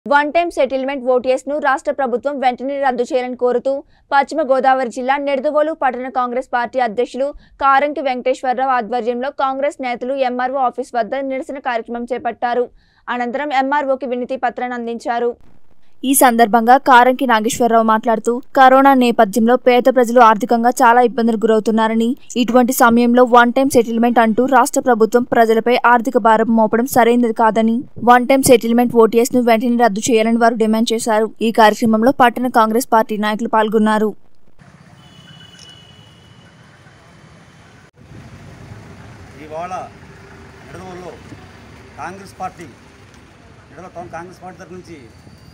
one time settlement OTS ను రాష్ట్ర ప్రభుత్వం వెంటనే రద్దు చేయాలని కోరుతూ పశ్చిమ గోదావరి జిల్లా నిడదవోలు పట్టణ కాంగ్రెస్ పార్టీ అధ్యక్షులు కారంకి వెంకటేశ్వరరావు ఆధ్వర్యంలో కాంగ్రెస్ నేతలు ఎంఆర్ఓ ఆఫీస్ వద్ద నిరసన కార్యక్రమం చేపట్టారు అనంతరం ఎంఆర్ఓకి వినతి పత్రాన్ని అందించారు ఈ సందర్భంగా కారంకి నాగేశ్వరరావు మాట్లాడుతూ కరోనా నేపథ్యంలో పేద ప్రజలు ఆర్థికంగా చాలా ఇబ్బందులు గురవుతున్నారని ఇటువంటి సమయంలో వన్ టైం సెటిల్మెంట్ అంటూ రాష్ట్ర ప్రభుత్వం ప్రజలపై ఆర్థిక భారం మోపడం సరైనది కాదని వన్ టైం సెటిల్మెంట్ ఓటీఎస్ ను వెంటనే రద్దు చేయాలని వారు డిమాండ్ చేశారు ఈ కార్యక్రమంలో పట్టణ కాంగ్రెస్ పార్టీ నాయకులు పాల్గొన్నారు ఇవాళ నిడదవోలులో కాంగ్రెస్ పార్టీ నిడదవ టౌన్ కాంగ్రెస్ పార్టీ తరఫు నుంచి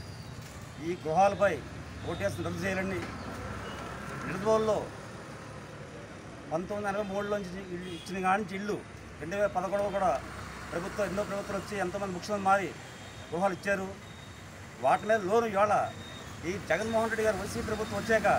ఈ గృహాలపై ఓటేసి రద్దు చేయాలండి నిడదవోలులో పంతొమ్మిది ఎనభై మూడులోంచి ఇల్లు ఇచ్చిన కాడి నుంచి ఇల్లు రెండు వేల పదకొండులో కూడా ప్రభుత్వం ఎన్నో ప్రభుత్వాలు వచ్చి ఎంతోమంది ముఖ్యమంత్రి మారి గృహాలు ఇచ్చారు వాటి మీద లోను ఇవాళ ఈ జగన్మోహన్ రెడ్డి గారు వైసీపీ ప్రభుత్వం వచ్చాక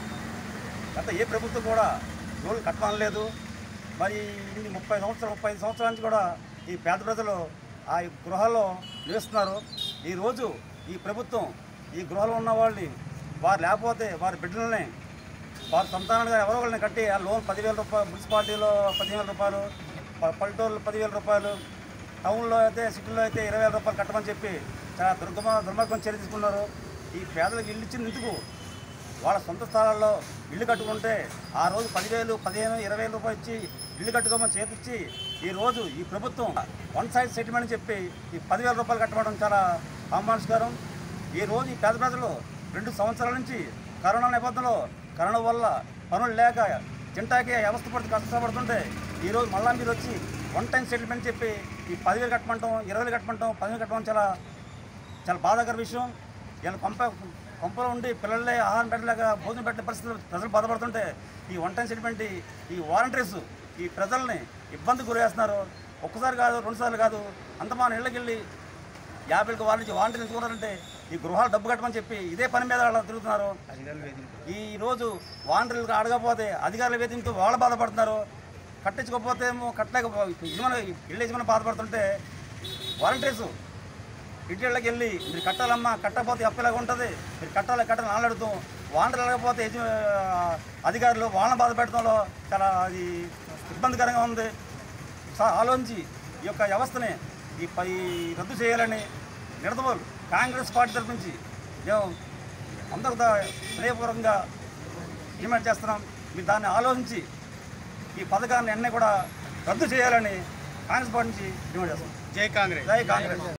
గత ఏ ప్రభుత్వం కూడా లోన్లు కట్టడం మరి ఇన్ని ముప్పై సంవత్సరాలు ముప్పై ఐదు సంవత్సరాల నుంచి కూడా ఈ పేద ప్రజలు ఆ గృహాల్లో నివసిస్తున్నారు ఈరోజు ఈ ప్రభుత్వం ఈ గృహాల్లో ఉన్న వాళ్ళని వారు లేకపోతే వారి బిడ్డలని వారి సంతానాలుగా ఎవరో వాళ్ళని కట్టి ఆ లోన్ పదివేల రూపాయలు మున్సిపాలిటీలో పదివేల రూపాయలు ప- పల్లెటూరులో పదివేల రూపాయలు టౌన్లో అయితే సిటీలో అయితే ఇరవై వేల రూపాయలు కట్టమని చెప్పి చాలా దుర్గమ దుర్మార్గం చర్య తీసుకున్నారు ఈ పేదలకు ఇల్లు ఇచ్చినందుకు వాళ్ళ సొంత స్థలాల్లో ఇల్లు కట్టుకుంటే ఆ రోజు పదివేలు పదిహేను ఇరవై వేల రూపాయలు ఇచ్చి ఇల్లు కట్టుకోమని చేతిచ్చి ఈ రోజు ఈ ప్రభుత్వం వన్ సైడ్ సెటిల్మెంట్ అని చెప్పి ఈ పదివేల రూపాయలు కట్టడం చాలా అవమానస్కరం ఈ రోజు ఈ పేద ప్రజలు రెండు సంవత్సరాల నుంచి కరోనా నేపథ్యంలో కరోనా వల్ల పనులు లేక తింటాకే అవస్థ పడుతూ కష్టపడుతుంటే ఈరోజు మళ్ళా మీరు వచ్చి వన్ టైం సెటిల్మెంట్ చెప్పి ఈ పదివేలు కట్టమంటాం ఇరవై వేలు కట్టమంటాం పదివేలు కట్టడం చాలా చాలా బాధాకర విషయం వీళ్ళ కొంప కొంపలో ఉండి పిల్లలే ఆహారం పెట్టలేక భోజనం పెట్టే పరిస్థితులు ప్రజలు బాధపడుతుంటే ఈ వన్ టైం సెటిల్మెంట్ ఈ వాలంటీర్స్ ఈ ప్రజల్ని ఇబ్బంది గురేస్తున్నారు ఒక్కసారి కాదు రెండుసార్లు కాదు అంత మన ఇళ్ళకి వెళ్ళి యాభైకి వాళ్ళ నుంచి వాలంటీర్లు ఎంచుకున్నారంటే ఈ గృహాలు డబ్బు కట్టమని చెప్పి ఇదే పని మీద వాళ్ళు తిరుగుతున్నారు ఈ రోజు వాలంటీర్లకు అడగకపోతే అధికారుల వేధింపుతో వాళ్ళు బాధపడుతున్నారు కట్టించకపోతే ఏమో కట్టలేక యజమాని ఇళ్ళ యజమాని బాధపడుతుంటే వాలంటీర్స్ ఇంటిళ్ళకి వెళ్ళి మీరు కట్టాలమ్మా కట్టకపోతే అప్పలాగా ఉంటుంది మీరు కట్టాలి కట్టాలని ఆలాడుతాం వాండర్ వెళ్ళకపోతే యజ- అధికారులు వాళ్ళని బాధ పెట్టడంలో చాలా అది ఇబ్బందికరంగా ఉంది సా ఆలోచించి ఈ యొక్క వ్యవస్థని ఈ పై రద్దు చేయాలని నిడదవోలు కాంగ్రెస్ పార్టీ తరఫు నుంచి మేము అందరూ స్నేహపూర్వకంగా డిమాండ్ చేస్తున్నాం మీరు దాన్ని ఆలోచించి ఈ పథకాన్ని అన్నీ కూడా రద్దు చేయాలని కాంగ్రెస్ పార్టీ నుంచి డిమాండ్ చేస్తున్నాం జై కాంగ్రెస్ జై కాంగ్రెస్